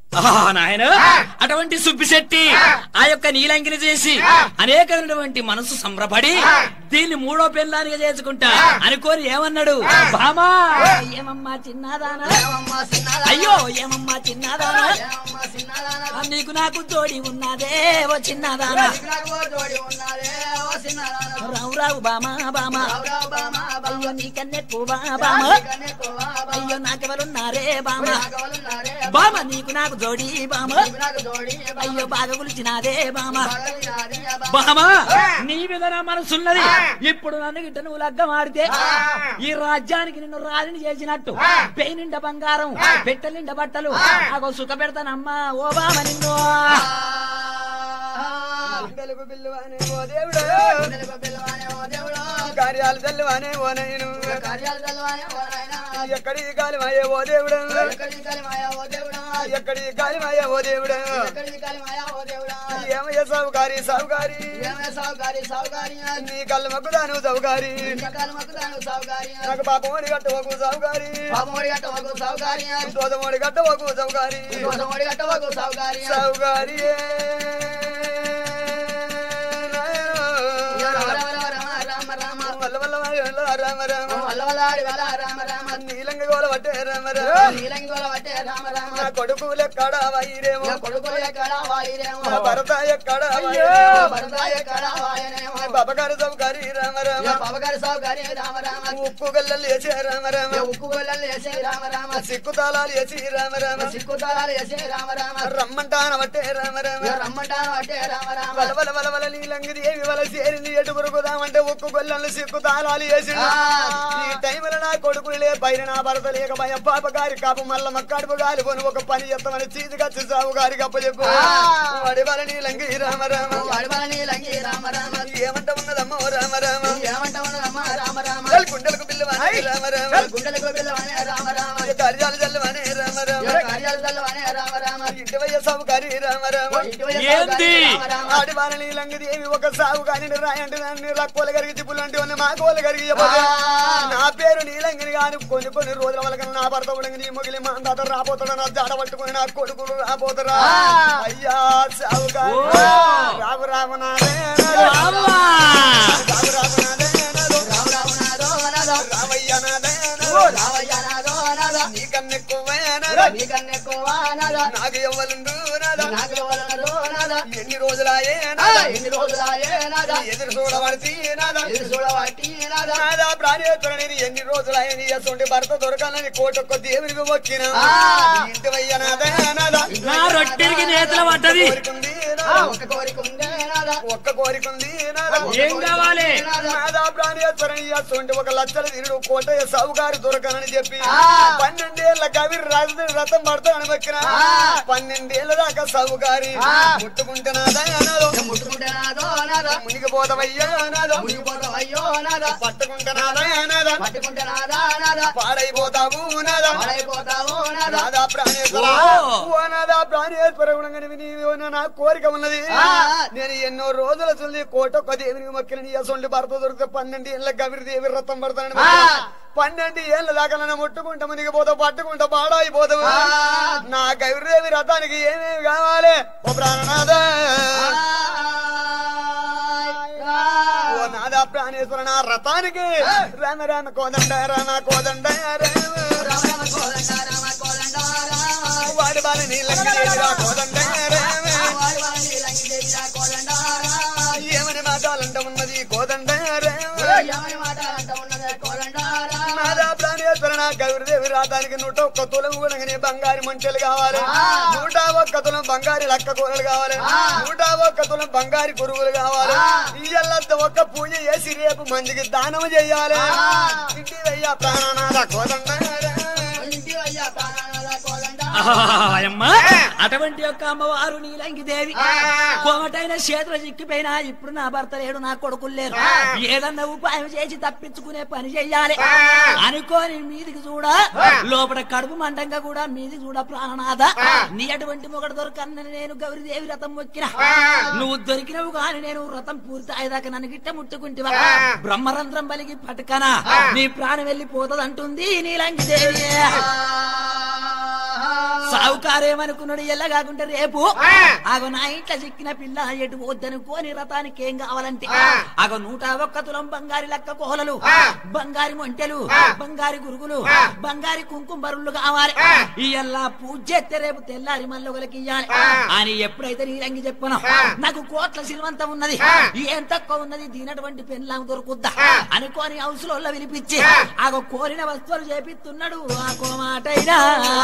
ఆహా, నాయన అటువంటి సుబ్బిశెట్టి ఆ యొక్క నీలంకిని చేసి అనేకమైనటువంటి మనసు సంబరపడి దీన్ని మూడో పెళ్ళానిగా చేసుకుంటా అనుకోని ఏమన్నాడు బామా ఏమమ్మా చిన్నదానా అయ్యో ఏమమ్మా చిన్నదానా ఆ, నీకు నాకు తోడి ఉన్నదే ఓ చిన్నదానా రావు రావు బామా బామా అయ్యో నీకన్నెక్కువ బామా అయ్యో నాకెవరున్నారే బామా బామ నీకు నాకు జోడి బామ అయ్యో బాగా గులిచినాదే బామ బామ నీ మీద నా మనసున్నది ఇప్పుడు నన్ను గిట్ట నువ్వు లగ్గం ఆడితే ఈ రాజ్యానికి నిన్ను రాజుని చేసినట్టు పెయి నిండా బంగారం పెట్టె నిండా బట్టలు అగో సుఖ పెడతానమ్మా ఓ బామ నిన్ను తెలుగు బిల్లువానే ఓ దేవుడు కార్యాలు తెల్లువానే ఓ నేను ఎక్కడి కాలిమాయే ఓ దేవుడు ఎక్కడి కాలిమాయే ఓ దేవుడు ఏమయ్య సావుకారి సావుకారి నీ కళ్ళు మగ్గుదాను సావుకారి నాకు పాపమోడి గట్టవకు సావుకారి దోదమోడి గట్టవకు సావుకారి సావుకారి వల్ల వల్ల రామ రామ నీలంగ గోల పట్టే రామ రామ నా కొడుకు ఎక్కడ వైరేమో నా భరత ఎక్కడ బాబగారు సౌకారి రామ రామ ఉప్పు గల్లలు వేసే రామ రామ సిక్కు తాళాలు వేసి రామ రామ రమ్మంటాన పట్టే రామ రామ వల వల వల వల నీలంగిది ఏమి వల చేరింది ఎటు కొరుకుదామంటే ఉక్కు గొల్లలు సిక్కు తాళాలు వేసి ఈ టైంలో నా కొడుకులు లే పైన నా భరత లేక భయం పాప గారి కాపు మల్ల మక్కడుపు గాలి కొని ఒక పని చేస్తామని చీతిగా సాగు గారికి అప్పచెప్పు వాడి వల నీలంగి రామ రామ ఏమంట ఉన్నదమ్మ ఓ రామ రామ గల్ గుండెలకు పిల్లవాని రామ రామ కార్యాలు చల్లవానే రామ రామ ఇంటి వయ్య సాగు గారి రామ రామ ఏంది? ఆడి వారి నీలంగిది ఏమి ఒక సాగు కానీ రాయంటే దాన్ని రక్కోలు కరిగి తిప్పులు అంటే ఉన్న మా కోలు కరిగి చెప్పదు. నా పేరు నీలంగిని గాని కొన్ని కొన్ని రోజుల వల్ల నా భర్త ఉడంగి నీ మొగిలి మా అందాత రాబోతాడు నా జాడ పట్టుకుని నా కొడుకులు రాబోతారా అయ్యా సాగు గారి ఓ. రాము రాము నాదే బామ్మా. రాము రాము నాదే రామయ్య నాదే నీకన్నెక్కువ నాకు ఎవ్వలుండు నాదా ఎన్ని రోజులాయే నాదా ఎన్ని రోజులాయే నాదా ఎదురు చూడబడితే నాదా ఇది చూడబట్టి నాదా నాదా ప్రాణేశ్వరుని ఎన్ని రోజులైన అసొంటి భర్త దొరకాలని కోటొక్క దేవునికి మొక్కిన ఆ. ఇంటి వయ్య నాదా నాదా నా రొట్టెలకి నేతలు పడ్డది కోరికుంది ఆ, నాదా ఒక కోరిక ఉందే నాదా ఒక్క కోరికుంది నాదా ఏం కావాలి నాదా ప్రాణేశ్వరుని అసొంటి ఒక లక్షల తిరుడు కోటయ్య సావుగారు దొరకనని చెప్పి ఆ. పన్నెండేళ్ల కవి రాజు రథం పడతానని మొక్కిన ఆ. పన్నెండేళ్ల దాకా సావుగారి ఆ. ముట్టుకుంటే నాదా నాదో ముట్టుకుంటే నాదో నాదా మునిగిపోతావయ్యా నాదో మునిగిపోతావు అయ్యో నాదా పట్టుకుంటే నాదా నాదా పట్టుకుంటే నాదా నాదా పాడైపోతావు నాదా పాడైపోతావు నాదా నాదా ప్రాణేశ్వర ఓ. ఓ నాదా ప్రాణేశ్వర ఉండగానే నీవు నా కోరిక ఉన్నది ఆ. నేను ఎన్నో రోజుల చూసి కోటొక్క దేవునికి మొక్కిన నీ అసొంటి భర్త దొరికితే పన్నెండు ఏళ్ళ గవిరి దేవి రథం పడతానని ఆ. పన్నెండు ఏళ్ళ దాకా నన్ను ముట్టుకుంటా మునిగి పోతావు పట్టుకుంటా పాడైపోతావు ఆ. నా గవిరిదేవి రథానికి ఏమేమి కావాలి ఓ ప్రాణనాథా ఓ నాదా ప్రాణేశ్వర నా రథానికి రామ రామ కోదండ రామ కోదండ రామ వాడి బాల నీళ్ళ కోదండ రామ ఏమని మాటాలంట ఉన్నది కోదండ నాదా ప్రాణేశ్వర నా గౌరదేవి రాధానికి నూట ఒక్క తులం కూడా బంగారు మంటలు కావాలి నూట ఒక్క తులం బంగారు లక్క కూరలు కావాలి నూట ఒక్క తులం బంగారు కురుగులు కావాలి ఇయ్యల్లంత ఒక్క పూజ చేసి రేపు మందికి దానం చెయ్యాలి ఇంటి అయ్యా ప్రాణనాథ కోదండ అమ్మా అటువంటి యొక్క అమ్మవారు నీలంగి దేవి కోమటైన చేతులు చిక్కిపోయినా ఇప్పుడు నా భర్త లేడు నా కొడుకులు లేరు ఏదన్నా ఉపాయం చేసి తప్పించుకునే పని చెయ్యాలి అనుకోని మీదికి చూడ లోపల కడుపు మంటంగా కూడా మీదికి చూడ ప్రాణనాథ నీ అటువంటి మొగడు దొరకన్నని నేను గౌరీదేవి రథం మొక్కిన నువ్వు దొరికినవు కాని నేను వ్రతం పూర్తి అయ్యేదాకా నన్ను గిట్ట ముట్టుకుంటివా బ్రహ్మరంధ్రం బలిగి పట్టుకనా నీ ప్రాణం వెళ్ళిపోతుంది అంటుంది నీలంగి దేవి సావుకారేమనుకున్నాడు ఎల్ల కాకుంటే రేపు ఆ. ఆగో నా ఇంట్లో చిక్కిన పిల్ల ఎటు వద్దనుకోని రథానికి ఏం కావాలంటే ఆ. ఆగో నూట ఒక్క తులం బంగారి లెక్క కోహలలు ఆ. బంగారి మొంటెలు ఆ. బంగారి గురుగులు ఆ. బంగారి కుంకుమ బరులు కావాలి ఆ. ఇయల్లా పూజ చేస్తే రేపు తెల్లారి మల్లొకలకి ఇయ్యాలి ఆ. అని ఎప్పుడైతే నీరంగి చెప్పను ఆ. నాకు కోట్ల సిల్వంతం ఉన్నది ఆ. ఏం తక్కువ ఉన్నది దీనటువంటి పెన్లాం దొరుకుద్దా ఆ. అనుకోని హౌసులో వినిపించి ఆ. ఆగో కోరిన వస్తువులు చేపిస్తున్నాడు ఆ కోమాటైనా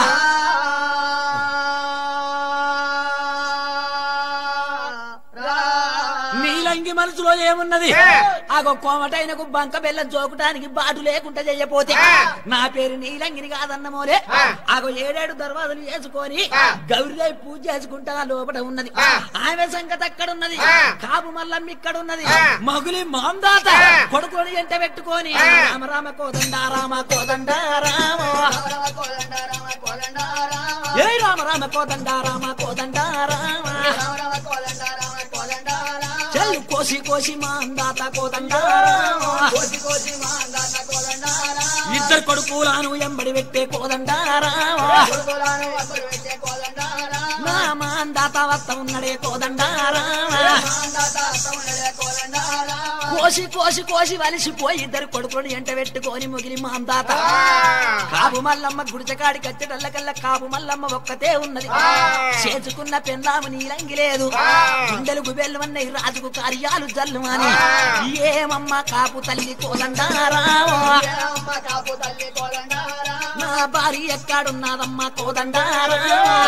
నీలంగి మనసులో ఏమున్నది ఆ. ఆగో కోమటైనకు బంక బెల్లం జోకటానికి బాటు లేకుండా చెయ్యపోతే ఆ. నా పేరు నీలంగిని కాదన్నమోలే ఆ. ఆగో ఏడేడు దర్వాజలు చేసుకొని ఆ. గౌరీదేవి పూజ చేసుకుంటా లోపల ఉన్నది ఆ. ఆమె సంగతి అక్కడున్నది ఆ. కాపు మల్లమ్మ ఇక్కడ ఉన్నది ఆ. మగులి మాందాత ఆ. కొడుకుని ఎంట పెట్టుకొని ఆ. రామ రామ కోదండ రామ కోదండ రామ ఏ రామ రామ కోదండ రామ కోదండ రామ చెల్లు కోసి కోసి మాందాత కోదండ రామ ఇద్దరు కొడుకులను ఎంబడి పెట్టే కోదండారామ నా మాందాత వత్త ఉన్నడే కోదండారామ కోసి కోసి కోసి వలిసిపోయి ఇద్దరు కొడుకుని ఎంట పెట్టుకొని ముగిలి మాందాత కాపు మల్లమ్మ గుడిచకాడి కచ్చటల్లకల్ల కాపు మల్లమ్మ ఒక్కతే ఉన్నది చేసుకున్న పెన్నాము నీలంగి లేదు గుండెలు గుబెల్లు అన్నయ్య రాజుకు కార్యాలు జల్లు అని ఏమమ్మ కాపు తల్లి కోదండారామ నా భార్య ఎక్కడున్నదమ్మా కోదండారామ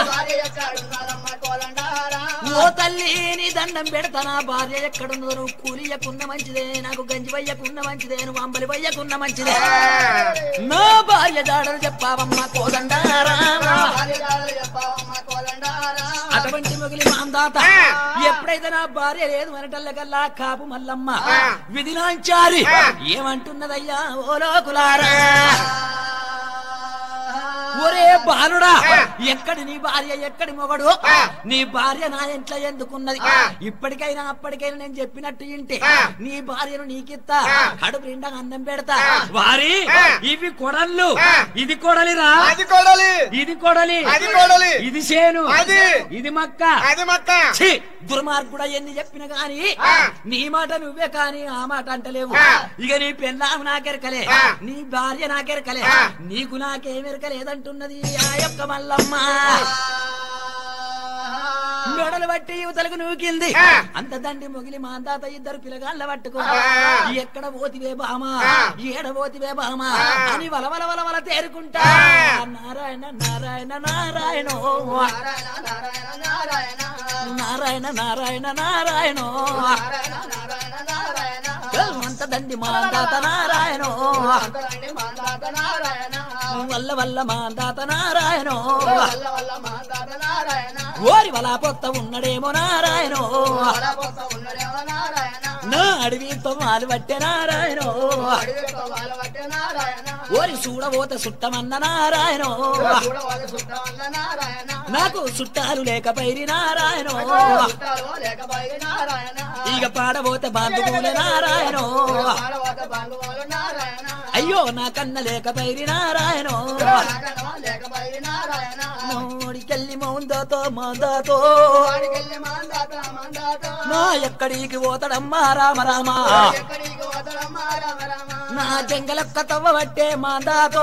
ఓ తల్లి నీ దండం పెడతా నా భార్య ఎక్కడున్నదో నువ్వు కూలియకున్న మంచిదే నాకు గంజి వయ్యకున్న మంచిదే నువ్వు అంబలి వయ్యకున్న మంచిదే నా భార్య జాడలు చెప్పావమ్మా కోదండారామ అటువంటి మొగిలి మాందాత ఎప్పుడైతే నా భార్య లేదు మనటల్లకల్లా కాపు మల్లమ్మ విధిలాంచారి ఏమంటున్నదయ్యా ఓ లోకులారా ఒరే బాలుడా ఎక్కడి నీ భార్య ఎక్కడి మొగడు నీ భార్య నా ఇంట్లో ఎందుకున్నది ఇప్పటికైనా అప్పటికైనా నేను చెప్పినట్టు ఇంటే నీ భార్యను నీకిత్తా కడుపు నిండా అన్నం పెడతా వారి ఇవి కొడళ్ళు ఇది కొడలిరా అది కొడాలి ఇది కొడలి అది కొడాలి ఇది చేను అది. ఇది మక్క అది మక్క ఛీ! దుర్మార్గుడా ఎన్ని చెప్పిన గాని ఆ. నీ మాట నువ్వే కాని ఆ మాట అంటలేవు ఆ. ఇక నీ పెళ్ళాము నాకెరకలే ఆ. నీ భార్య నాకెరకలే ఆ. నీకు నాకేమెరకలేదంటున్నది ఆ యొక్క మల్లమ్మ మెడలు బట్టి యువతలకు నూకింది ఆ. అంత దండి మొగిలి మా తాత ఇద్దరు పిల్లగాళ్ళ పట్టుకో ఆ. ఎక్కడ పోతివే బామా ఆ. ఏడ పోతివే బామా ఆ. అని వలవల వలవల తేరుకుంటా ఆ. నారాయణ నారాయణ నారాయణ నారాయణ నారాయణ నారాయణ అంత దండి మా తాత నారాయణ వల్ల వల్ల మా తాత నారాయణ ఓరి వలా పొత్త ఉన్నడేమో నారాయణ నా అడవి తొమ్మాలు పట్టే నారాయణ ఓరి చూడబోత సుట్టమన్న నారాయణ నాకు చుట్టాలు లేక పైరి నారాయణ ఇక పాడబోతే బాంధువుల నారాయణ అయ్యో నా కన్న లేక పైరి నారాయణ మోడికెళ్ళి మౌందాతో మాందాతో నా ఎక్కడికి పోతాడమ్మా రామ రామ నా జంగలక్క తవ్వ పట్టే మాందాతో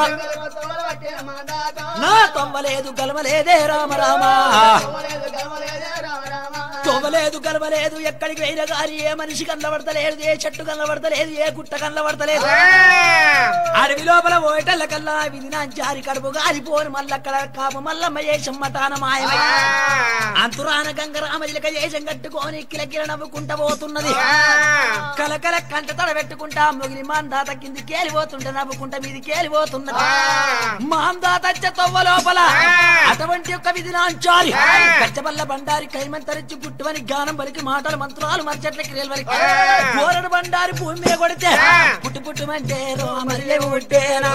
నా తొవ్వలేదు గలవలేదే రామ రామ తొవ్వలేదు గలవలేదు ఎక్కడికి వెళ్ళిన గాని ఏ మనిషి కనబడతలేదు ఏ చెట్టు కనబడతలేదు ఏ గుట్ట కనబడతలేదు అడవి లోపల ఓటల కల్లా విధి జారి కడుపు గాలిపోను మల్లక్కడ కాపు మల్లమ్మ ఏషమ్మ తాన మాయమై అంతురాన గంగ రామజిలక ఏషం కట్టుకొని కిలకిల నవ్వుకుంట పోతున్నది కలకల కంట తడ పెట్టుకుంటా మొగిలి మాందాత కింది కేలిపోతుంటే నవ్వుకుంట మీది కేలిపోతున్నది మాందాత తొవ్వ లోపల అటువంటి యొక్క విధి నాంచాలి కచ్చబల్ల బండారి కైమంతరించి పుట్టువని గానం బలికి మాటలు మంత్రాలు మర్చట్ల క్రియలవలికి కోరడు బండారి భూమి మీద కొడితే పుట్టు పుట్టుమంటే రోమర్య పుట్టేనా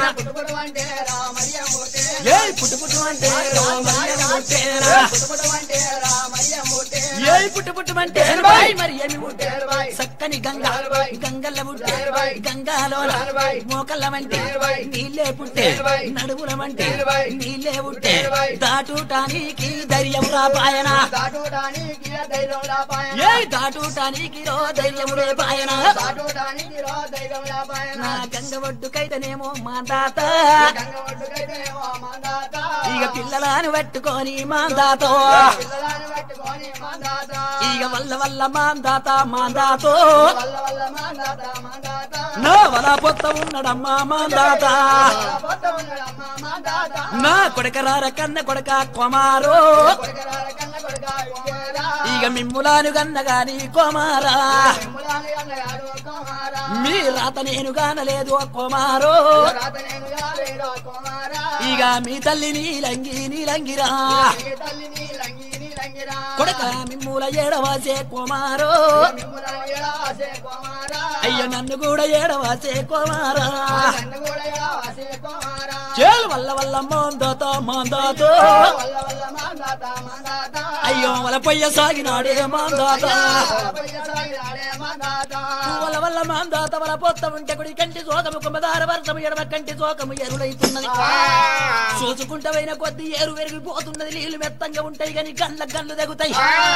ఏ పుట్టు పుట్టు అంటే రోమర్య పుట్టేనా ఏమి పుట్టు పుట్టమంటే ఏనుబాయ్. మరి ఏమి పుట్టే ఏనుబాయ్. చక్కని గంగ ఏనుబాయ్. గంగల్ల పుట్టే ఏనుబాయ్. గంగాలోన ఏనుబాయ్. మోకల్ల వంటి ఏనుబాయ్. నీళ్ళే పుట్టే ఏనుబాయ్. నడుముల వంటి ఏనుబాయ్. నీళ్ళే పుట్టే ఏనుబాయ్. దాటుటానికి ధైర్యం రాపాయన దాటుడానికి ధైర్యం రాపాయన ఏ దాటుటానికి రో ధైర్యం రేపాయన దాటుడానికి రో ధైర్యం రాపాయన నా గంగ ఒడ్డుకైతేనేమో మా తాత గంగ ఒడ్డుకైతేనేమో మందాత ఇక పిల్లలను పట్టుకొని మా తాతో పిల్లలని పట్టుకొని మందాత ఇక వల్ల వల్ల మా తాత మా తాతో వల్ల వల్ల మందాత మందాత నా వల పొత్త ఉన్నడమ్మా మా తాత పోత ఉన్నాడమ్మ మందాత నా కొడకరార కన్న కొడక కొమారో కొడుకరాల కన్న కొడుక కుమారా ఇక మిమ్ములాను గన్న గాని కొమారా మిమ్ములాని అన్నగాడు కుమారా మీ రాత నేను గానలేదు కొమారో రాత నేను యాలేరో కుమారా ఇక మీ తల్లి నీలంగి నీలంగిరా నీ తల్లి నీ లంగి నీ లంగిరా కొడక మిమ్ముల ఏడవాసే కొమారో మిమ్ములాని ఎడవాసే కుమారా అయ్య నన్ను కూడా ఏడవాసే కొమారా నన్ను కూడా ఎడవాసే కుమారా చేలు వల్ల వల్ల మాందాత మాందాతో వల్ల వల్ల మందాత మందాత అయ్యో వల పొయ్య సాగినాడే మాందాత పయ్య సాగిరాడే మందాత వల్ల వల్ల మాందాత వల పొత్త ఉంటే కుడి కంటి సోకము కుమ్మదార వర్షము ఎడమ కంటి సోకము ఎరుడైతున్నది చూసుకుంటా పోయిన కొద్ది ఏరు పెరిగిపోతున్నది నీళ్లు మెత్తంగా ఉంటాయి కానీ గండ్ల గండ్లు తెగుతాయి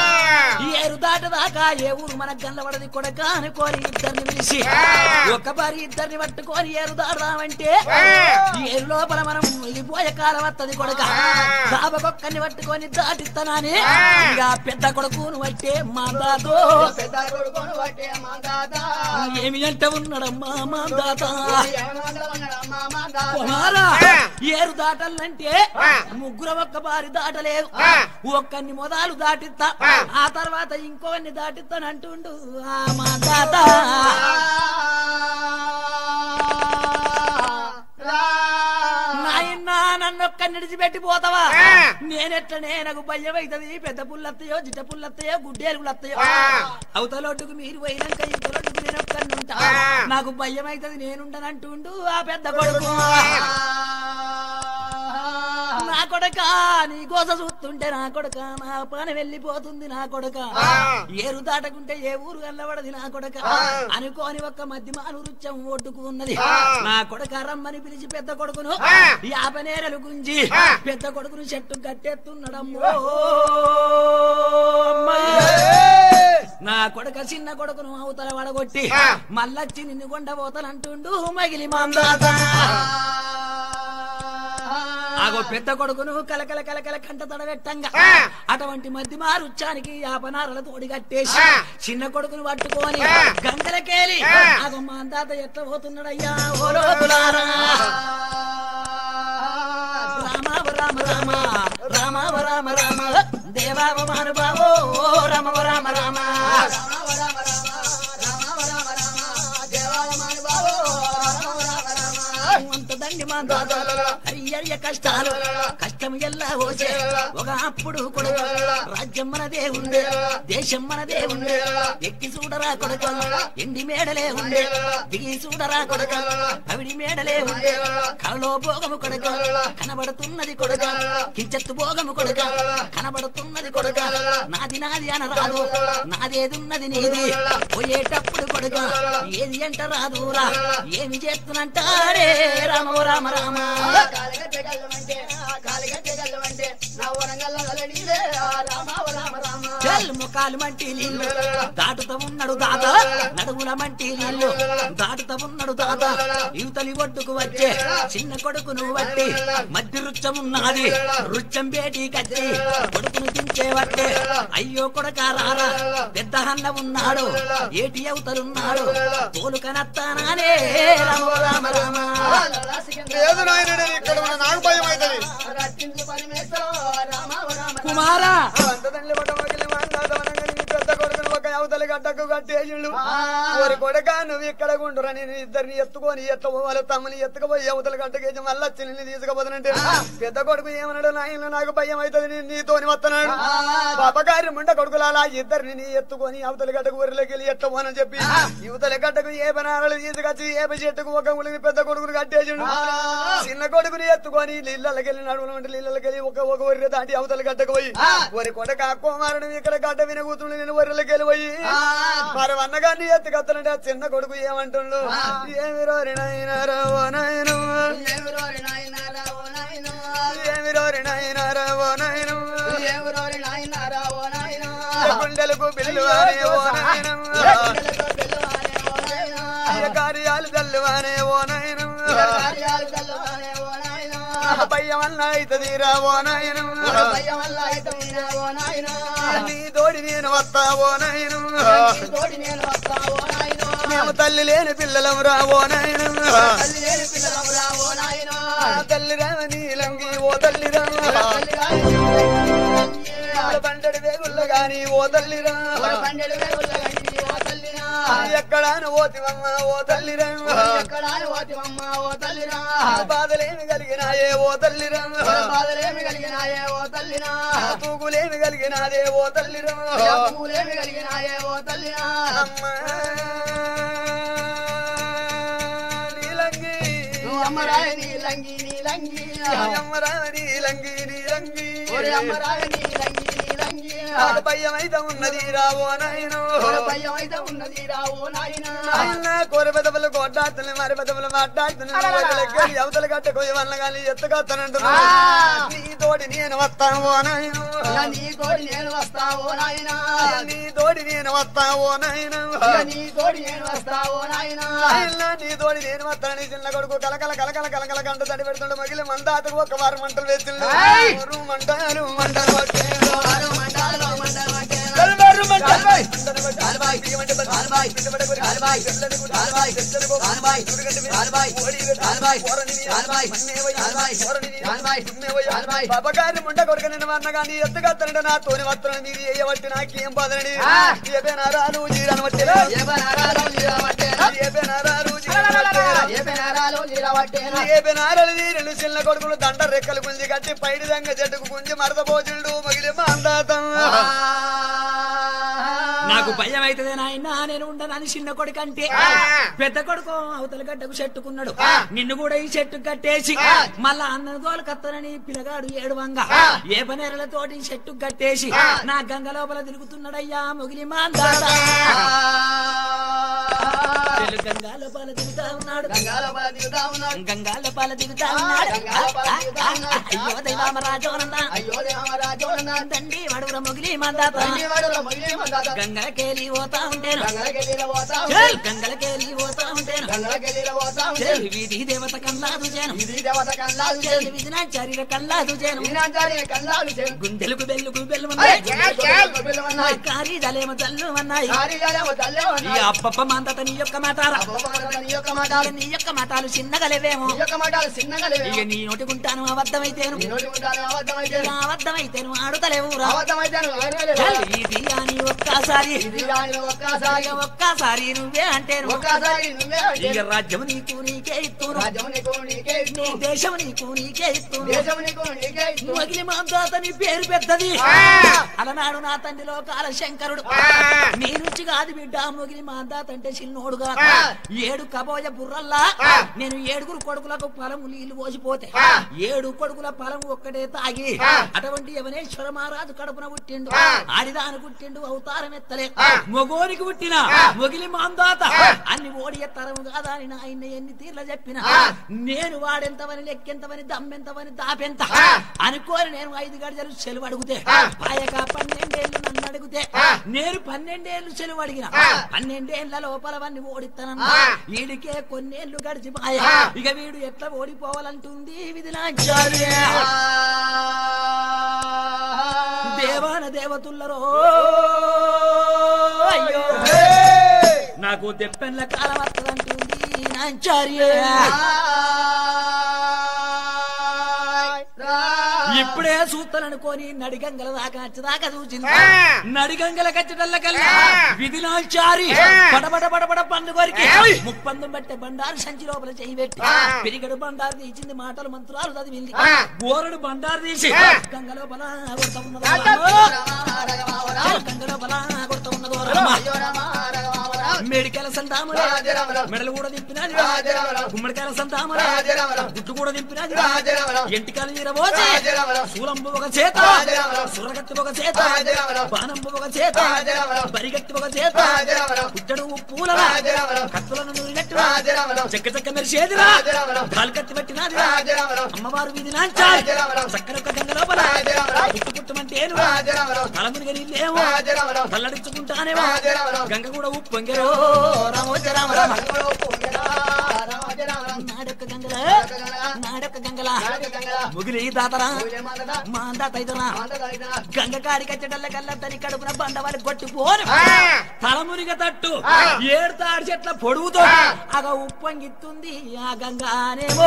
ఈ ఏరు దాటదాకా ఏ ఊరు మన గండ్ల పడది కొడక అనుకోని ఇద్దరిని పిలిచి ఒక్క పారి ఇద్దరిని పట్టుకొని ఏరు దాడదామంటే ఈ ఏరు లోపల మనం వెళ్ళిపోయే కాలం వత్తది కొడక దాబకొక్కని పట్టుకొని దాటిస్తానని ఇక పెద్ద కొడుకును పట్టే మాందాతో పెద్ద కొడుకును పట్టే మందాత ఏమి అంటే ఉన్నాడమ్మా మాందాత ఏమంటా ఉన్నాడమ్మ మందాత కుమారా ఏరు దాటాలంటే ముగ్గురు ఒక్క బారి దాటలేదు ఒక్కన్ని మొదలు దాటిస్తా ఆ తర్వాత ఇంకోన్ని దాటిస్తానంటుండు ఆ మా తాత నాయనా నన్ను ఒక్క నిడిచిపెట్టి పోతావా నేనెట్లనే నాకు భయం అవుతుంది పెద్ద పుల్లత్తయో జిట్ట పుల్లత్తయో గుడ్డేలుగులు వస్తాయో అవతలొడ్డుకు మీరు పోయినాక ఇవతలొడ్డుకు నేను ఒక్కడిని ఉంటా నాకు భయం అవుతుంది నేనుండనంటుండు ఆ పెద్ద కొడుకు నా కొడక నీ కోస చూస్తుంటే నా కొడక నా పని వెళ్ళిపోతుంది నా కొడక ఏరు దాటకుంటే ఏ ఊరు వెళ్ళబడది నా కొడక అనుకోని ఒక్క మధ్య మాను రుచ్చం ఒడ్డుకు ఉన్నది నా కొడక రమ్మని పిలిచి పెద్ద కొడుకును యాభై నేరలు గుంజి పెద్ద కొడుకును చెట్టు కట్టెత్తున్నాడమ్మో నా కొడక చిన్న కొడుకును అవతల వడగొట్టి మళ్ళొచ్చి నిన్ను కొండపోతానంటుండు మగిలి మందాత ఆగో పెద్ద కొడుకును కలకల కలకల కంట తడబెట్టంగా అటువంటి మధ్య మారుచ్చానికి యాపనారల తోడి కట్టేసి చిన్న కొడుకును పట్టుకొని గంగలకేలి ఆగో మా తాత ఎట్లా పోతున్నాడయ్యా ఓ లోపులారా రామ రామ రామ రామ రామ రామ దేవావ మానుభావో రామ రామ రామ అంత దండి మా తాత హరియర్య కష్టాలు కష్టం ఎల్లా పోసే ఒక అప్పుడు కొడుకు రాజ్యం మనదే ఉండే దేశం మనదే ఉండే ఎక్కి చూడరా కొడుక ఎండి మేడలే ఉండే దిగి చూడరా కొడుక అవిడి మేడలే ఉండే కలలో భోగము కొడుక కనబడుతున్నది కొడుక కించెత్తు భోగము కొడుక కనబడుతున్నది కొడుక నాది నాది అనరాదు నాదేదున్నది నీది పోయేటప్పుడు కొడుక ఏది అంట రాదురా ఏమి చేస్తున్నంటారే రామ రామ రామ చల్ ముఖాలు మంటి నీళ్ళు దాటుతా ఉన్నాడు దాత నడుముల మంటి నీళ్ళు దాటుతా ఉన్నాడు దాత యువతలి ఒడ్డుకు వచ్చే చిన్న కొడుకును వట్టి మధ్య రుచ్చం ఉన్నది రుచ్చం బేటి కచ్చి కొడుకును దించే వట్టే అయ్యో కొడక రారా పెద్ద అన్న ఉన్నాడు ఏటి అవతలున్నాడు తోలు కనత్తానానే రామ రామ రామ లేదు నాయన నేను ఇక్కడ ఉన్న నాకు భయం అవుతుంది కుమారా అంత తండ్రి పట్ట మగిలి మాట్లాడమనగా నీ పెద్ద కొడుకును ఒక అవతలి గడ్డకు కట్టి కట్టేసిండు ఓరి కొడక నువ్వు ఇక్కడ గుండురా నేను ఇద్దరిని ఎత్తుకొని ఎట్ల వాళ్ళ తమ్మని ఎత్తుకుపోయి అవతల కట్టకేసి మళ్ళా చిల్లిని తీసుకుపోతానంటే పెద్ద కొడుకు ఏమన్నాడు నాయన నాకు భయం అవుతుంది నేను నీతోని వస్తున్నాడు పాపగారి ముండ కొడుకులాలా ఇద్దరిని నీ ఎత్తుకొని అవతల గడ్డకు ఊరిలోకి వెళ్ళి ఎట్ల పోనని చెప్పి యువతల గడ్డకు ఏ బనాలు తీసుకొచ్చి ఏ చెట్టుకు ఒక ఉలిని పెద్ద కొడుకుని కట్టేసిండు చిన్న కొడుకుని ఎత్తుకొని నీళ్ళకి వెళ్ళి నడువులు ఉంటే నీళ్ళకి వెళ్ళి ఒక ఒక ఒర్రె దాటి అవతల గడ్డకు పోయి ఒరి కొడక కుమారుడు ఇక్కడ గడ్డ విన కూతురు నేను ఒర్రెలకి వెళ్ళి పోయి మరి అన్నగారిని ఎత్తుకొస్తానంటే ఆ చిన్న కొడుకు ఏమంటుండు ఏమి రోరి నాయనారా ఓ నాయను ఎవరోరి నాయనారా ఓ నాయనా ఏమి రోరి నాయనారా ఓ నాయను ఎవరోరి నాయనారా ఓ నాయనా గుండెలకు పిల్లువానే ఓ నాయను గుండెలతో పిల్లవారే ఓ నాయనా కార్యాలు తల్లువానే ఓ నాయను కార్యాలు చల్లవారే ఓ నాయనా భయం అన్న అవుతుందిరా ఓ నాయను భయం వల్ల అయితే మీరా ఓ నాయనా నీ తోడి నేను వస్తా ఓ నాయను నీ తోడి నేను వస్తా ఓ నాయనా మేము తల్లి లేని పిల్లలం రా ఓ నాయను తల్లి లేని పిల్లలమురా ఓ నాయనా తల్లి రామ నీలంగి ఓ తల్లి రామ తల్లి రాని పంటడి వేగుల్ల గాని ఓ తల్లి రా పండెడు వేగుల గంటి ఓ తల్లినా ఎక్కడాను ఓతివమ్మ ఓ తల్లి రామ ఎక్కడ ఓతివమ్మ ఓ తల్లినా బాధలేమి కలిగినాయే ఓ తల్లి రామ బాధలేమి కలిగినాయే ఓ తల్లినా తూగులేమి కలిగినాదే ఓ తల్లి రామ పూలేమి కలిగినాయే ఓ తల్లినా అమ్మా నీలంగి నువ్వు అమ్మరాయ నీ లంగి నీ లంగి అమ్మరా నీలంగి నీలంగి ఒరే అమ్మరాయ నీ లంగి నీ లంగి నాకు భయం అయితే ఉన్నది రావో నాయను ఒరే భయం అయితే ఉన్నది రావో నాయనా ఆయన కూర పెదవులు కొట్టాడుతున్నాయి మరి పెదవులు మాట్లాడుతున్నాయి అవతల కట్టుకోయి వల్ల కానీ ఎత్తుకొస్తానంటున్నా నీ తోడి నేను వస్తాను ఓ నాయను ఇక నీ తోడి నేను వస్తా ఓ నాయనా నీ తోడి నేను వస్తా ఓ నాయను ఇక నీ తోడి నేను వస్తా ఓ నాయనా ఆయన నీ తోడి నేను వస్తాను చిన్న కొడుకు కలకల కలకల కలకల గంట తడి పెడుతుండే మగిలి మందాతకు ఒక వారు మంటలు వేసిండు మంటలు మంటలు పట్టేను. ఆరు మండలో మండలం అంటే కలవారు మంటలు కాలుబాయ్. కాలుబాయ్. బియ్యమంటే బలి. కాలుబాయ్. బిడ్డబడే బలి. కాలుబాయ్. చెట్లకు బలి. కాలుబాయ్. చెట్లకు బలి. కాలుబాయ్. ఊరుగడ్డ మీద. కాలుబాయ్. ఓడి మీద. కాలుబాయ్. ఓరని మీద. కాలుబాయ్. మన్నేవయ్య. కాలుబాయ్. ఓరని మీద. కాలుబాయ్. దున్నేవయ్య. కాలుబాయ్. పాపగారిని ముండ కొడుక నిన్న అన్న కానీ ఎత్తుకత్తనంటే నా తోని వస్త్రం మీరు ఏయబట్టి నాకేం బాధనని ఆ. ఏ బెనారాలు జీరాను పట్టేనా ఏ బనారాలో జీరవట్టేనా ఏ బెనారాలు జీరాను పట్టేనా ఏ బనారాలో జీరవట్టేనా ఏ బెనారలు రెండు చిన్న కొడుకులు దండ రెక్కలు గుంజి కట్టి పైడి దంగ చెట్టుకు గుంజి మరద పోచుండు మగిలి మాందాతం నాకు భయం అవుతుంది నాయన నేను ఉండనని చిన్న కొడుకు అంటే పెద్ద కొడుకు అవతల గడ్డకు చెట్టుకున్నాడు నిన్ను కూడా ఈ చెట్టు కట్టేసి మళ్ళా అన్నను తోలు కత్తనని పిల్లగాడు ఏడువంగా ఏ పనేరలతోటి ఈ చెట్టు కట్టేసి నా గంగ లోపల తిరుగుతున్నాడయ్యా మొగిలి మా గంగా లోపల తిరుగుతా ఉన్నాడు గంగాల బల దిగుతా ఉన్నాడు గంగాల పాల దిగుతా ఉన్నాడు గంగాల పాల దిగుతా ఉన్నాడు. అయ్యో దైవామరాజోనన్న అయ్యో దేవరాజోన తండ్రి వడుగుర మొగిలి మందాత తండ్రి వాడు మొగిలి మందాత గంగలకేలి పోతా ఉంటేను గంగలకెళ్ళిన పోతా చెల్ గంగలకేలి పోతా ఉంటేను గంగలకెళ్ళిన పోతా చెల్ వీధి దేవత కల్లాదు చేను ఇది దేవత కల్లాలు చెల్ విధి నా చరిర కల్లాదు చేను వినాచారి కల్లాలు చేను గుండెలకు బెల్లుకు బెల్లు ఉన్నాయి పిల్లవన్నాయి కారీ దలేమ జల్లు ఉన్నాయి కార్యాలయం తల్లే ఈ ఉన్నాయి అప్పప్ప మందత నీ యొక్క మాటారా నీ యొక్క మాటలు నీ యొక్క మాటాలు చిన్నగలేవేమో నీ యొక్క మాటలు చిన్నగా లేవు ఇక నీ నోటికుంటాను అబద్ధమైతేను నీ నోటి ఉంటాను అబద్ధమైతే ఇక అబద్ధమైతేను ఆడుతలేవురా అబద్ధమైతే నువ్వు చెల్ ఇది అని ఒక్కసారి ఇది రాని ఒక్కసారి ఇక ఒక్కసారి నువ్వే అంటేను ఒక్కసారి నువ్వే ఇక రాజ్యం నీకు నీకే ఇస్తును రాజ్యం నీకు నీకే నీ ఇస్తూ దేశం నీకు నీకే ఇస్తును దేశం నీకు నీకే ఇస్తూ మొగిలి మాందాత నీ పేరు పెద్దది అలనాడు నా తండ్రి లోకాల శంకరుడు నీ నుంచి కాదు బిడ్డ మొగిలి మాందాత అంటే చిన్నోడుగా ఏడు కబోయ బుర్రల్లా నేను ఏడుగురు కొడుకులకు పొలము నీళ్లు పోసిపోతే ఏడు కొడుకుల పొలం ఒక్కటే తాగి అటువంటి యవనేశ్వర మహారాజు కడుపున పుట్టిండు ఆడిదాని పుట్టిండు అవతారం ఎత్తలే మొగోనికి పుట్టిన మొగిలి మాందాత అన్ని ఓడి ఎత్తరము కాదా అని ఆయన ఎన్ని తీర్ల చెప్పిన నేను వాడెంతవని లెక్కెంతవని దమ్మెంతవని దాపెంత అనుకోని నేను ఐదు గడిజలు సెలవు అడిగితే పాయక పన్నెండేళ్ళు నన్ను అడిగితే నేను పన్నెండేళ్ళు సెలవు అడిగిన పన్నెండేళ్ల లోపలవన్నీ ఓడిస్తానన్నా వీడికే కొన్నేళ్లు గడిచి పాయ ఇక వీడు ఎట్లా ఓడిపోవాలంటుంది విధి దేవాన దేవతుల్లరో అయ్యో నాకు దెప్పెన్ల కాలం వస్తుందంటుంది నాచార్య ఇప్పుడే సూత్తననుకోని నడిగంగల దాకా వచ్చేదాకా చూసింది ఆ. నడిగంగల కచ్చటల్లకల్లా ఆ. విధినాచారి ఆ. పడబడ పడబడ పండు కొరికి ఏయ్. ముప్పందం బట్టే బండారు సంచి లోపల చేయి పెట్టి ఆ. పిరిగడు బండారు తీసింది మాటలు మంత్రాలు చదివింది ఆ. గోరడు బండారు తీసి ఆ. గంగ లోపల కొడత ఉన్నదో రామ రామ రామ గంగ లోపల కొడత ఉన్నదో రమ్మ. అయ్యో రామ రామ రామ మేడికాయల సంతామరా రాజరామరావు. మెడలు కూడా దింపినది రాజరామరావు. గుమ్మడికాయల సంతామరా రాజరామరావు. గుట్టు కూడా దింపినది రాజరామరావు. ఎంటికాలు తీరబోచి రాజరామరావు. శూలంబు ఒక చేత రాజరామరావు. సురగత్తి ఒక చేత రాజరామరావు. బాణంబు ఒక చేత రాజరామరావు. బరిగత్తి ఒక చేత రాజరామరావు. పుట్టడు పూల రాజరామరావు. కత్తులను నూరినట్టు రాజరామరావు. చెక్క చెక్క మెరిసేదిరా రాజరామరావు. కాలుకత్తి పెట్టినది రాజరామరావు. అమ్మవారు వీధి నాంచాలి రాజరామరావు. చక్కని ఒక గంగ లోపల రాజరామరావు. పుట్టు పుట్టమంటేను రాజరామరావు. తలమునిగా నీళ్ళేమో రాజరామరావు. తల్లడించుకుంటానేమో రాజరామరావు. గంగ కూడా ఉప్పొంగరో రామోజ రామ రామ రామరావు పొంగరా, రామరామరావు. నాడొక్క గంగల గంగల. నాడొక్క గంగల నాడొక్క గంగల. ముగిలి దాతరా పూజ మాతదా. మా అందాత ఇదనా మాతదాయినా. గంగ కాడి కచ్చడల్ల కల్లా తని కడుపున బండవారి కొట్టుకోను ఆ. తలమునిగ తట్టు ఆ. ఏడు తాడి చెట్ల పొడుగుతో ఆ. అగ ఉప్పొంగిస్తుంది ఆ గంగానేమో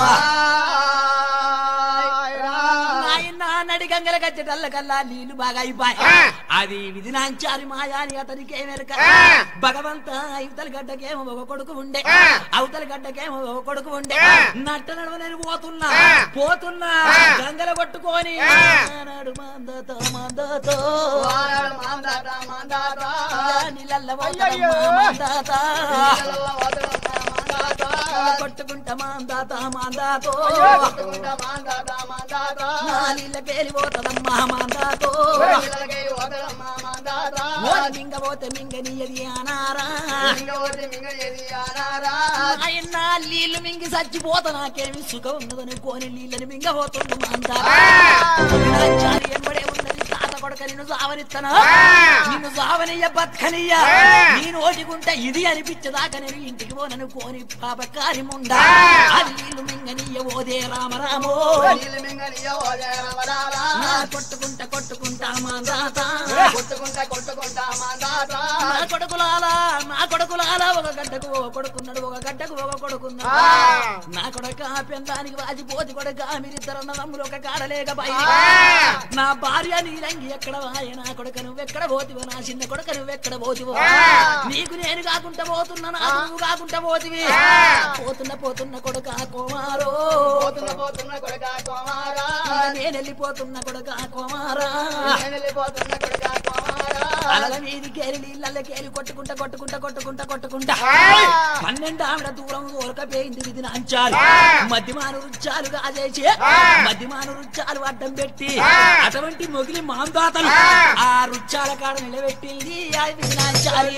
ఆయ్ రా. నాయన నడి గంగల కచ్చటల్ల కల్లా నీళ్లు బాగా అయిపోయి ఆ. అది విధినాంచారి మాయాని అతనికి ఏమెరక ఆ. భగవంత అవతల గడ్డకేమో ఒక కొడుకు ఉండే ఆ. అవతల గడ్డకేమో ఒక కొడుకు ఉండే ఆ. నట్ట నడుమ నేను పోతున్నా ఆ. పోతున్నా ఆ. గంగల కొట్టుకొని ఆ. నాడు మందతో మందతో వారాడు మాందాత, మాందాత. నీళ్ళల్ల అయ్యయ్యో. మందాత నీళ్ళల్ల వాతడమ్మ మాందాత. కొట్టుకుంటా మందాత మందాతో అయ్యో, కొట్టుకుంటా మాందాత, మాందాత. నా నీళ్ళ పేలిపోతదమ్మా మందాతో నీళ్ళకే వాతడమ్మ మాందాత. ఓ మింగపోతే మింగనీయది అనారా మింగవతి మింగయేది ఆనారా. ఆయన నీళ్లు మింగి చచ్చిపోతా నాకేమి సుఖం ఉన్నదని కోని నీళ్ళని మింగబోతుంది మందా ఎంబడే ఉన్నది తాత కొడక నిన్ను సావనిత్తనా నిన్ను సావనియ్య బతకనియ్య నీ నోటికుంటే ఇది అనిపించదాకా నేను ఇంటికి పోనను కోని పాపకారి ముండా అది నీళ్లు మింగనీయ ఓదే రామరామో నీళ్ళు మింగనియ్యవో జయ రామరారా. నా కొట్టుకుంటా కొట్టుకుంటా మాందాత కొట్టుకుంటా కొట్టుకుంటా మాందాత. నా కొడుకులాలా నా కొడుకులాలా ఒక గడ్డకు ఒక కొడుకున్నాడు ఒక గడ్డకు ఒక కొడుకున్నాడు ఆ. నా కొడక పెందానికి వాజిపోతి కొడక మీరిద్దరు నమ్ములు ఒక కాడలేక బయట ఆ. నా భార్య నీలంగి ఎక్కడ వాయ నా కొడక నువ్వెక్కడ పోతివో నా చిన్న కొడక నువ్వెక్కడ పోతివో ఆ. నీకు నేను కాకుండా పోతున్నా నాకు నువ్వు కాకుండా పోతివి ఆ. పోతున్న పోతున్న కొడక కోమారో పోతున్న పోతున్న కొడుక కుమారా. నేను వెళ్ళిపోతున్న కొడక కోమారా నేను వెళ్ళిపోతున్న కొడుక కుమారా. అలల మీదికేరి నీళ్ళకేరి కొట్టుకుంటా కొట్టుకుంటా కొట్టుకుంటా కొట్టుకుంటా ఏయ్! పన్నెండు ఆవిడ దూరం ఊరకపోయింది ఇది నాంచాలు ఆ! మధ్యమాను రుచ్చాలు కాజేసి ఆ! మధ్యమాను రుచ్చాలు అడ్డం పెట్టి ఆ! అటువంటి మొగిలి మాందాతలు ఆ! ఆ రుచ్చాల కాడ నిలబెట్టింది అది నాంచాలి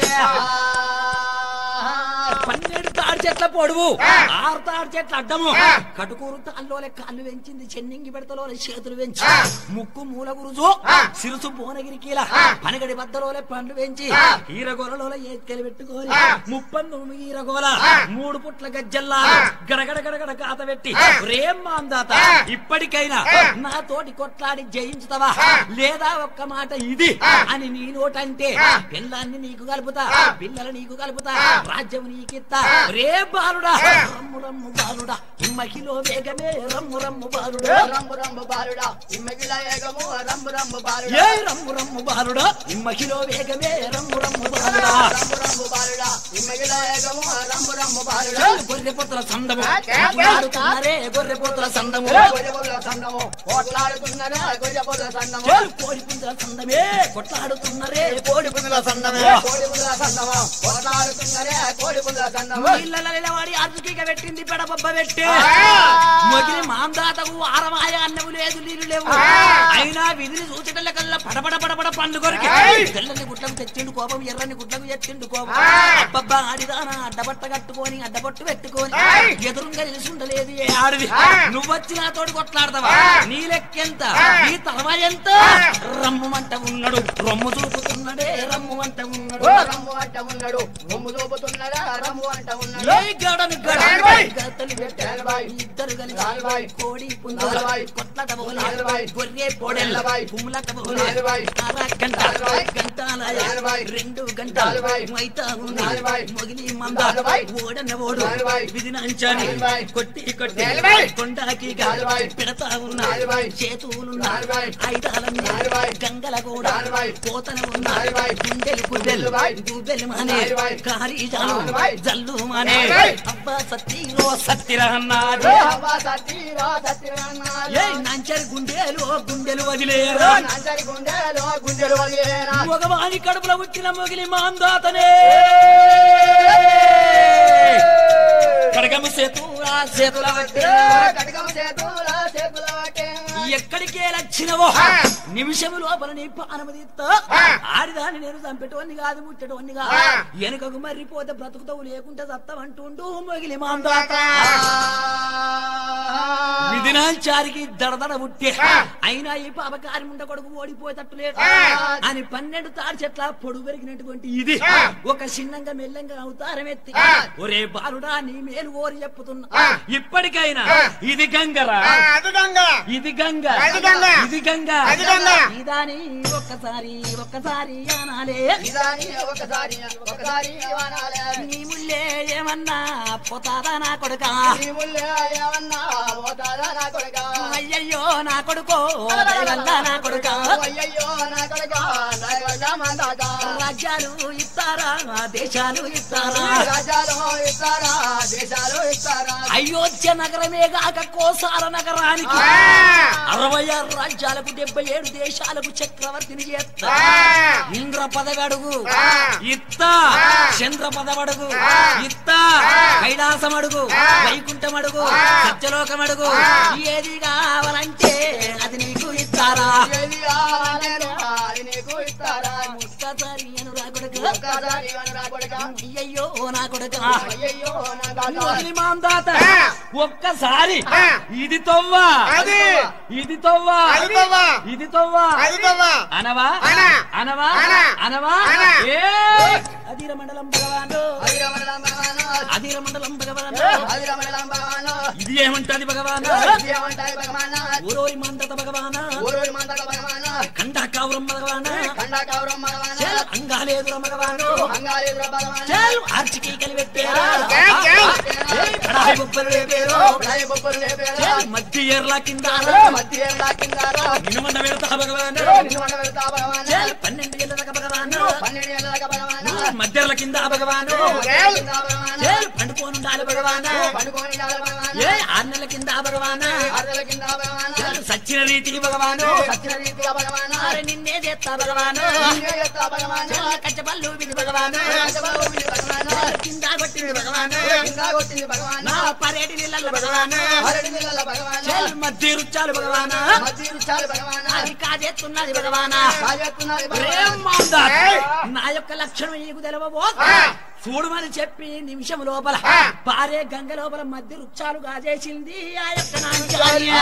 పన్నెండు తాడు చెట్ల పొడువు ఆ! ఆరు తాడు చెట్ల అడ్డము ఆ! కటుకూరు తాళ్ళలోనే కాళ్ళు పెంచింది చెన్నింగి పెడతలోనే చేతులు పెంచి ఆ! ముక్కు మూల గురుజు ఆ! సిరుసు భువనగిరి కీల ఆ! పనగడి బద్దలోనే పండ్లు పెంచి ఆ! ఈరగోలలో ఏత్కెలు పెట్టుకొని ఆ! ముప్పందు ఈరగోల ఆ! మూడు పుట్ల గజ్జల్లా ఆ! గడగడ గడగడ కాత పెట్టి ఆ! రేం మాందాత ఆ! ఇప్పటికైనా ఆ! నా తోటి కొట్లాడి జయించుతావా ఆ! లేదా ఒక్క మాట ఇది ఆ! అని నీ నోటంటే ఆ! పిల్లాన్ని నీకు కలుపుతా ఆ! పిల్లలు నీకు కలుపుతా ఆ! రాజ్యం నీకిత్తా ఆ! రే బాలుడా ఆ! రమ్ము రమ్ము బాలుడా ఇమ్మకిలో వేగమే రమ్ము రమ్ము బాలుడా రంబు రంబు బాలుడా ఇమ్మగిల ఏగము రంబు రంబు బాలుడా ఏ రమ్ము రమ్ము బాలుడా ఇమ్మకిలో వేగమే రమ్ము రమ్ము బాలుడా రంబు రంబు బాలుడా ఇమ్మగిల ఏగము రంబు రంబు బాలుడా చాలు గొర్రె పొత్తుల సందము ఆ! కొట్లాడుతున్నారే గొర్రె పొత్తుల సందము గొయ్యబొల్ల సందము ఓట్లాడుతున్నదా గొయ్యబొల్ల సందము చాలు కోడి పుంజుల సందమే కొట్లాడుతున్నారే కోడి పుంజుల సందమే కోడి పుల్ల సందము ఓట్లాడుతున్నదే కోడి పుల్ల సందము ఇళ్ళ నిలబడి అర్జుకిక పెట్టింది పెడబొబ్బ పెట్టి ఆ! మొగిలి మాందాతకు ఆరమాయ అన్నము లేదు నీళ్ళు లేవు ఆ! అయినా విధిని సూచటల కల్లా పడబడ పడబడ పండు కొరికి ఏయ్! తెల్లని గుడ్లకు తెచ్చిండు కోపం ఎర్రని గుడ్లకు తెచ్చిండు కోపం ఆ! అబ్బబ్బా ఆడిదానా అడ్డబట్ట కట్టుకొని అడ్డబట్టు పెట్టుకొని ఏయ్! ఎదురుగా నిలుచుండలేదు ఏ ఆడిది ఆ! నువ్వొచ్చి నాతోటి కొట్లాడతావా ఆ! నీ లెక్కెంత ఆ! నీ తలవ ఎంత ఆ! రమ్ము మంట ఉన్నాడు రొమ్ము చూపుతున్నాడే రమ్ము మంట ఉన్నాడు రమ్ము అంట ఉన్నాడు రమ్ము చూపుతున్నదా రమ్ము అంట ఉన్నాడు ఏ గడను గడ నలభై. గతలు పెట్ట నలభై. ఇద్దరు కలిసి నలభై. కోడి పుంజు నలభై. కొట్లట బోల నలభై. గొర్రె పొడెల నలభై. కుమ్లట బోల నలభై. అర గంట నలభై. గంటాలయ నలభై. రెండు నలభై. గంటలు మైతా ఉంది నలభై. మొగిలి మంద నలభై. ఓడన ఓడు నలభై. విధినంచాని నలభై. కొట్టి కొట్టి నలభై. కొండాకి నలభై. పెడతా ఉన్నా నలభై. చేతులున్నా నలభై. ఐదాలన్నీ నలభై. గంగల కూడా నలభై. పోతన ఉన్నా నలభై. గుండెలు గుడ్డెలు నలభై. గుడ్డెలు మానే నలభై. కారీజాలు నలభై. జల్లు మానే నలభై. అబ్బా సత్తిరో సత్తిరా అన్నాడు ఏ అవ్వ సతీరా సత్యనారాయణ. ఏ నంచరి గుండెలు గుండెలు వదిలేరా ఓ నంజరి గుండెలో గుండెలు వదిలేనా. మగవాని కడుపులో పుట్టిన మొగిలి మాందాతనే కడగము సేతురా సేతుల ఏ కటకం చేతుల చేతుల వాటే. ఎక్కడికే లచ్చినవో ఆ. నిమిషము లోపల నీ పానమదిస్తా ఆ. ఆడిదాన్ని నేను చంపేటోన్ని కాదు ముట్టేటోన్ని కాదు ఆ. వెనుకకు మర్రిపోతే బ్రతుకుతావు లేకుంటే సత్తమంటుండు మొగిలి మాందాత విధినాంచారికి దడదడ పుట్టే ఆ. అయినా ఈ పాపకారి ముండ కొడుకు ఓడిపోయేటట్టు లేదు ఆ. అని పన్నెండు తాడి చెట్ల పొడుగు పెరిగినటువంటి ఇది ఆ. ఒక చిన్నంగా మెల్లంగా అవతారం ఎత్తి ఆ. ఒరే బాలుడా నీ మేలు ఓరి చెప్పుతున్నా ఆ. ఇప్పటికైనా ఆ. ఇది గంగరా ఆ, అది దొంగ ఇది గంగ అది గంగ. ఇది గంగ అది గంగ. ఇదాని ఒక్కసారి ఒక్కసారి అనాలే ఇదాని ఒకసారి ఒకసారి వనాలే. నీ ముల్లే ఏమన్నా పోతాదా నా కొడుక నీ ముల్లే ఏమన్నా పోతారా నా కొడుకా? అయ్యయ్యో నా కొడుకో దయవల్ల నా కొడుక అయ్యయ్యో నా కొడుకా, నా వల్ల మందాక. రాజ్యాలు ఇస్తారా దేశాలు ఇస్తారా రాజ్యాలు ఇస్తారా దేశాలు ఇస్తారా అయోధ్య నగరమే గాక కోసార నగరానికి ఆ. అరవై ఆరు రాజ్యాలకు డెబ్బై ఏడు దేశాలకు చక్రవర్తిని చేస్తా ఆ. ఇంద్ర పదవడుగు ఆ. ఇత్త ఆ. చంద్ర పదవడుగు ఆ. ఇత్త ఆ. కైలాసం అడుగు ఆ. వైకుంఠం అడుగు ఆ. సత్యలోకం అడుగు ఆ. ఏది కావాలంటే అది నీకు ఇస్తారా ఏది కావాలేనో అది నీకు ఇస్తారా ఒక్కసారి అనురా కొడుకు ఒక్కసారి వనరా కొడుకా. అయ్యయ్యో నా కొడుక అయ్యయ్యో నా తాత. ముసలి మాందాత ఆ. ఒక్కసారి ఆ. ఇది తవ్వా అది. ఇది తవ్వా అది తవ్వా. ఇది తవ్వా అది తవ్వా. అనవా అనా. అనవా అనా. అనవా అనా. ఏయ్! అధీర మండలం భగవాను అది రమణలం భగవాను. అధీర మండలం భగవాను అది రమణలం భగవాను. ఇది ఏమంటది భగవాను ఇది ఏమంటాయి భగవాను? ఊరోరి మందత భగవాను ఊరూరి మందక భగవాను. కండాకావురం భగవాను కండాకవరం భగవాను. చల్ అంగాలేదుర భగవాను అంగాలేదుర భగవాను. చల్ ఆర్చికి కలిపెట్టారు చల్, చల్. ఏయ్, కడాయి బొబ్బలు రేపేరు ఉడాయి బొబ్బలు లేపేరా. చల్ మధ్య ఏర్ల కింద మధ్య లాక్కిందారా. నినుమండ వెళ్తా భగవాను నిన్ను వండ పెడతా భగవాను. చల్ పన్నెండు ఏళ్ళ భగవాను పన్నెండు ఏళ్ళక భగవాను. మధ్యల కింద భగవాను పన్నెండు కింద భగవాను. చల్ పండుకోనుండాలి భగవాను పండుకొని ఉండాలి భగవాను. ఏ ఆరు నెలల కింద భగవాను ఆరుదల కింద భగవాను. చల్ సచ్చిన రీతి భగవాను సత్య రీతిగా భగవాను. అరే నిన్నే చేస్తా భగవాను నిన్నే చేస్తా భగవాను. చల్ కచ్చపల్లు విధి భగవాను రాజబాబు విధి భగవాను. చల్ కింద కొట్టింది భగవాను కింద కొట్టింది భగవాను. నా పరేటి నీళ్ళ భగవాను అరటి నీళ్ళ భగవాను. చల్ మధ్య రుచాలు భగవాను మధ్య రుచాలు భగవాను. అది కాజేస్తున్నది భగవానా కాజేస్తున్నది ప్రేమ భగవాను. మాందా. ఏయ్! నా యొక్క లక్షణం నీకు తెలవబో ఆ. చూడమని చెప్పి నిమిషం లోపల ఆ. పారే గంగ లోపల మధ్య వృక్షాలు గాజేసింది ఆ యొక్క నాంచార్య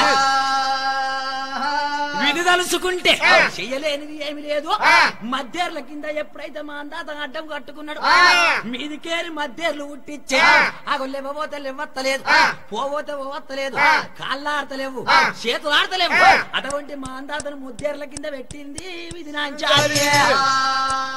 విధి తలుసుకుంటే ఆ. చెయ్యలేనిది ఏమి లేదు ఆ. మధ్యర్ల కింద ఎప్పుడైతే మా అందాత అడ్డం కట్టుకున్నాడు ఆ. మీదికేరి మధ్యర్లు ఉట్టిచ్చే ఆ. అగో లేవబోతే లేవత్తలేదు ఆ. పోబోతే పోవత్తలేదు ఆ. కాళ్ళు ఆడతలేవు ఆ. చేతులు ఆడతలేవు ఆ. అటువంటి మా అందాతను ముద్దేర్ల కింద పెట్టింది విధి నాంచార్య ఆ